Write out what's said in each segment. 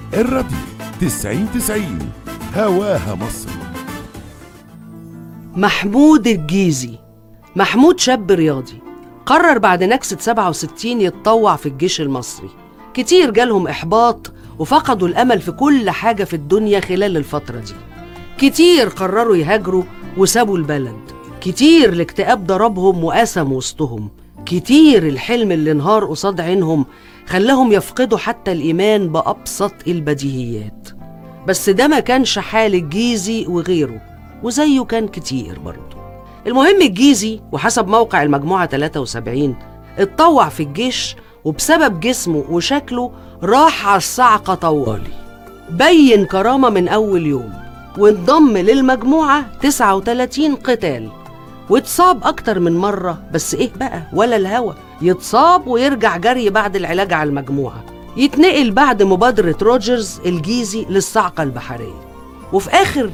الراديو 90 90 هواها مصر محمود الجيزي محمود شاب رياضي قرر بعد نكسة 67 يتطوع في الجيش المصري كتير جالهم إحباط وفقدوا الأمل في كل حاجة في الدنيا خلال الفترة دي كتير قرروا يهاجروا وسابوا البلد كتير الاكتئاب ضربهم وقسم وسطهم كتير الحلم اللي انهار قصاد عينهم خلاهم يفقدوا حتى الإيمان بأبسط البديهيات بس ده ما كانش حال الجيزي وغيره وزيه كان كتير برضه المهم الجيزي وحسب موقع المجموعة 73 اتطوع في الجيش وبسبب جسمه وشكله راح على الصعقة طوالي بين كرامة من أول يوم وانضم للمجموعة 39 قتال واتصاب أكتر من مرة بس إيه بقى ولا الهوى يتصاب ويرجع جري بعد العلاج على المجموعة يتنقل بعد مبادرة روجرز الجيزي للصعقة البحرية وفي آخر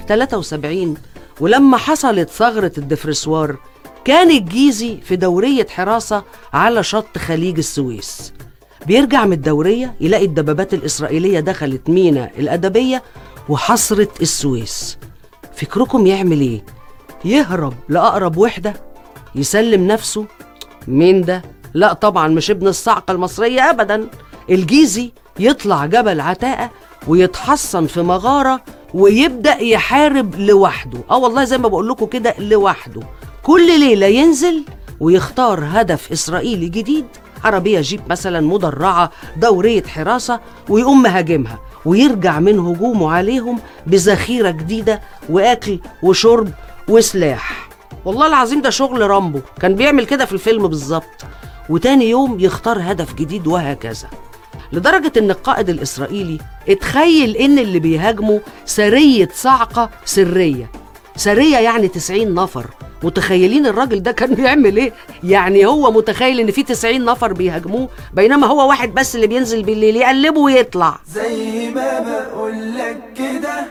73 ولما حصلت ثغرة الدفرسوار كان الجيزي في دورية حراسة على شط خليج السويس بيرجع من الدورية يلاقي الدبابات الإسرائيلية دخلت مينا الأدبية وحصرت السويس فكركم يعمل إيه؟ يهرب لأقرب وحدة يسلم نفسه مين ده؟ لا طبعا مش ابن الصعقة المصرية أبدا الجيزي يطلع جبل عتاقة ويتحصن في مغارة ويبدأ يحارب لوحده اه والله زي ما بقول لكم كده لوحده كل ليلة ينزل ويختار هدف إسرائيلي جديد عربية جيب مثلا مدرعة دورية حراسة ويقوم مهاجمها ويرجع من هجومه عليهم بذخيرة جديدة وأكل وشرب وسلاح والله العظيم ده شغل رامبو كان بيعمل كده في الفيلم بالظبط وتاني يوم يختار هدف جديد وهكذا لدرجة إن القائد الإسرائيلي اتخيل إن اللي بيهاجموا سرية صعقة سرية سرية يعني 90 نفر متخيلين الراجل ده كان بيعمل ايه؟ يعني هو متخيل ان في 90 نفر بيهاجموه بينما هو واحد بس اللي بينزل بالليل يقلبه ويطلع زي ما بقولك كده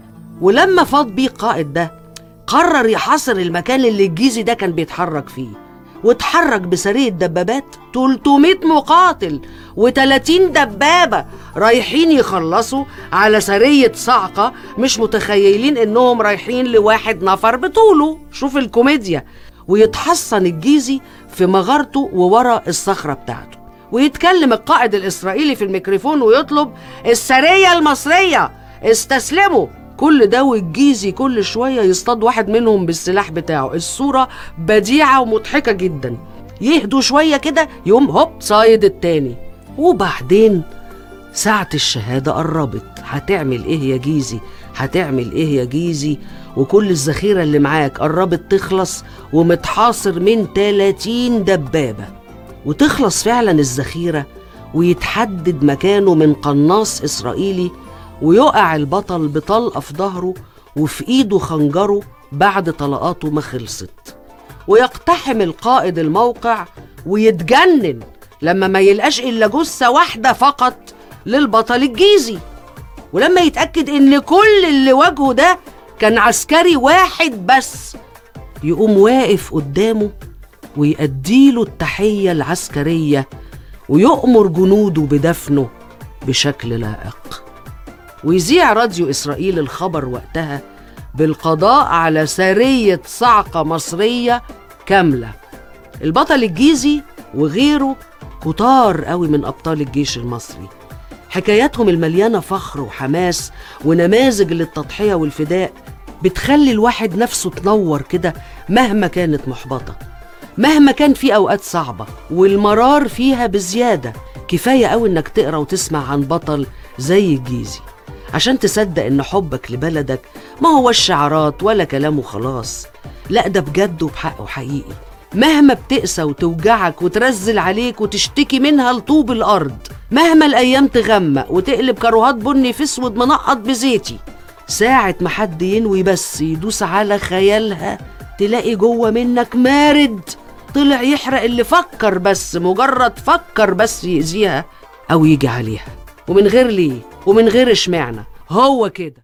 ولما فاض بيه القائد ده قرر يحاصر المكان اللي الجيزي ده كان بيتحرك فيه واتحرك بسرية دبابات 300 مقاتل و30 دبابة رايحين يخلصوا على سرية صعقة مش متخيلين انهم رايحين لواحد نفر بطوله شوف الكوميديا ويتحصن الجيزي في مغارته وورا الصخرة بتاعته ويتكلم القائد الإسرائيلي في الميكروفون ويطلب السرية المصرية استسلموا كل ده والجيزي كل شوية يصطاد واحد منهم بالسلاح بتاعه الصورة بديعة ومضحكة جدا يهدوا شوية كده يقوم هوب صايد التاني وبعدين ساعة الشهادة قربت هتعمل ايه يا جيزي هتعمل ايه يا جيزي وكل الذخيرة اللي معاك قربت تخلص ومتحاصر من 30 دبابة وتخلص فعلا الذخيرة ويتحدد مكانه من قناص إسرائيلي ويقع البطل بطلقة في ظهره وفي إيده خنجره بعد طلقاته ما خلصت ويقتحم القائد الموقع ويتجنن لما ما يلقاش إلا جثة واحدة فقط للبطل الجيزي ولما يتأكد إن كل اللي واجهه ده كان عسكري واحد بس يقوم واقف قدامه ويأديله التحية العسكرية ويؤمر جنوده بدفنه بشكل لائق ويذيع راديو إسرائيل الخبر وقتها بالقضاء على سرية صعقة مصرية كاملة البطل الجيزي وغيره كتار قوي من أبطال الجيش المصري حكاياتهم المليانة فخر وحماس ونماذج للتضحية والفداء بتخلي الواحد نفسه تنور كده مهما كانت محبطة مهما كان في أوقات صعبة والمرار فيها بزيادة كفاية أوي إنك تقرأ وتسمع عن بطل زي الجيزي عشان تصدق إن حبك لبلدك ما هو الشعارات ولا كلام وخلاص لا ده بجد وبحق وحقيقي مهما بتقسى وتوجعك وترزل عليك وتشتكي منها لطوب الأرض مهما الأيام تغمق وتقلب كروهات بني في اسود منقط بزيتي ساعة ما حد ينوي بس يدوس على خيالها تلاقي جوه منك مارد طلع يحرق اللي فكر بس مجرد فكر بس يأذيها أو يجي عليها ومن غير ليه ومن غير اشمعنى هو كده